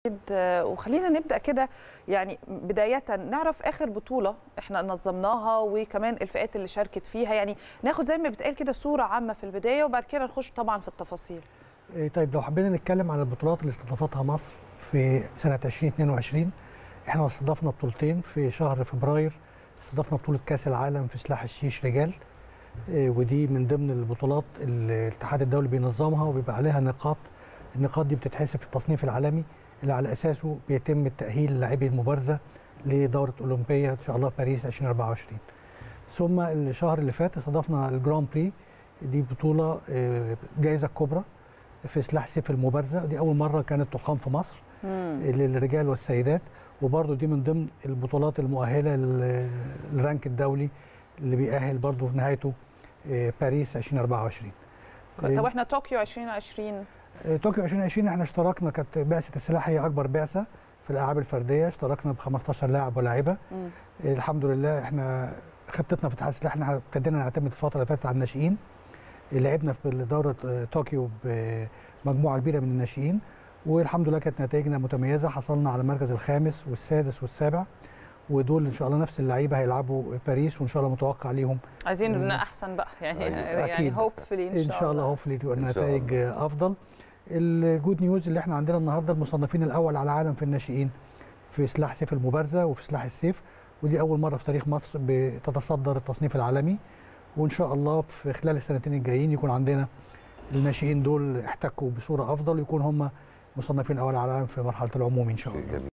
وخلينا نبدا كده يعني بدايه نعرف اخر بطوله احنا نظمناها وكمان الفئات اللي شاركت فيها يعني ناخد زي ما بتقال كده صوره عامه في البدايه وبعد كده نخش طبعا في التفاصيل إيه طيب لو حبينا نتكلم عن البطولات اللي استضافتها مصر في سنه 2022 احنا استضفنا بطولتين في شهر فبراير استضفنا بطوله كاس العالم في سلاح الشيش رجال إيه ودي من ضمن البطولات اللي الاتحاد الدولي بينظمها وبيبقى عليها نقاط النقاط دي بتتحسب في التصنيف العالمي اللي على اساسه بيتم التاهيل لاعبي المبارزه لدوره اولمبيه ان شاء الله باريس 2024 ثم الشهر اللي فات استضفنا الجران بري دي بطوله جائزه كبرى في سلاح سيف المبارزه دي اول مره كانت تقام في مصر للرجال والسيدات وبرضه دي من ضمن البطولات المؤهله للرانك الدولي اللي بيأهل برضه في نهايته باريس 2024 طب احنا طوكيو 2020 طوكيو 2020 احنا اشتركنا كانت بعثه السلاح هي اكبر بعثه في الالعاب الفرديه اشتركنا ب 15 لاعب ولاعبه الحمد لله احنا خطتنا في اتحاد السلاح ان احنا ابتدينا نعتمد الفتره اللي فاتت على الناشئين لعبنا في دوره طوكيو بمجموعه كبيره من الناشئين والحمد لله كانت نتائجنا متميزه حصلنا على المركز الخامس والسادس والسابع ودول ان شاء الله نفس اللعيبه هيلعبوا باريس وان شاء الله متوقع ليهم عايزين ان احسن بقى يعني يعني هوبفلي ان شاء الله هوبفلي تبقى النتائج افضل الجود نيوز اللي احنا عندنا النهارده المصنفين الاول على العالم في الناشئين في سلاح سيف المبارزه وفي سلاح السيف ودي اول مره في تاريخ مصر بتتصدر التصنيف العالمي وان شاء الله في خلال السنتين الجايين يكون عندنا الناشئين دول احتكوا بصوره افضل ويكون هم مصنفين اول على العالم في مرحله العموم ان شاء الله